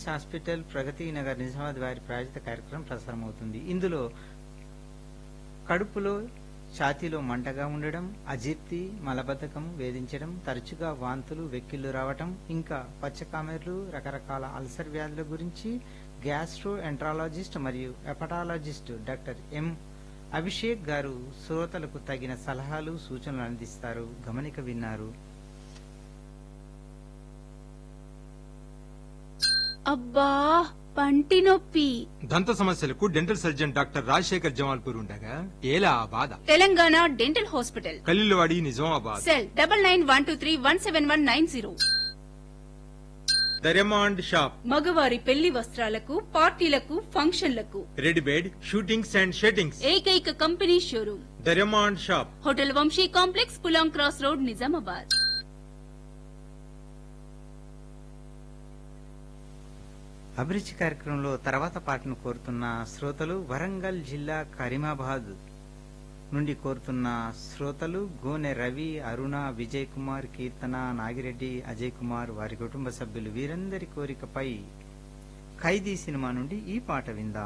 hospital ప్రగతి నగర్ నిజామాబాద్ వారి ప్రాయోజిత కార్యక్రమం ప్రసారమవుతుంది ఇందులో కడుపులో ఛాతీలో మంటగా ఉండడం అజీర్తి మలబద్ధకం వేధించడం తరచుగా వాంతులు వెక్కిళ్లు రావటం ఇంకా పచ్చకామెర్లు రకరకాల అల్సర్ వ్యాధుల గురించి గ్యాస్ట్రో ఎంట్రాలజిస్ట్ మరియు ఎపటాలజిస్ట్ డాక్టర్ ఎం అభిషేక్ గారు శ్రోతలకు తగిన సలహాలు సూచనలు అందిస్తారు గమనిక విన్నారు అబ్బా పంటి నొప్పి దంత సమస్యలకు dental surgeon doctor Rajasekhar Jamalpur ఉండగా ఏలా ఆ బాధ Telangana dental hospital Kallulavadi Nizamabad cell double nine one two three one seven one nine zero దర్యమాండ్ షాప్ మగవారి పెళ్లి వస్త్రాలకు పార్టీలకు ఫంక్షన్లకు రెడ్ బెడ్ షూటింగ్స్ అండ్ షెటింగ్స్ ఏకైక కంపెనీ షోరూమ్ దర్యమాండ్ shop hotel Vamsi complex Pulang cross road Nizamabad అభిరుచి కార్యక్రమంలో తర్వాత పాటను కోరుతున్న శ్రోతలు వరంగల్ జిల్లా కరీమాబాద్ నుండి కోరుతున్న శ్రోతలు గోనె రవి అరుణ విజయ్ కుమార్ కీర్తన నాగిరెడ్డి అజయ్ కుమార్ వారి కుటుంబ సభ్యులు వీరందరి కోరికపై ఖైదీ సినిమా నుండి ఈ పాట విందాం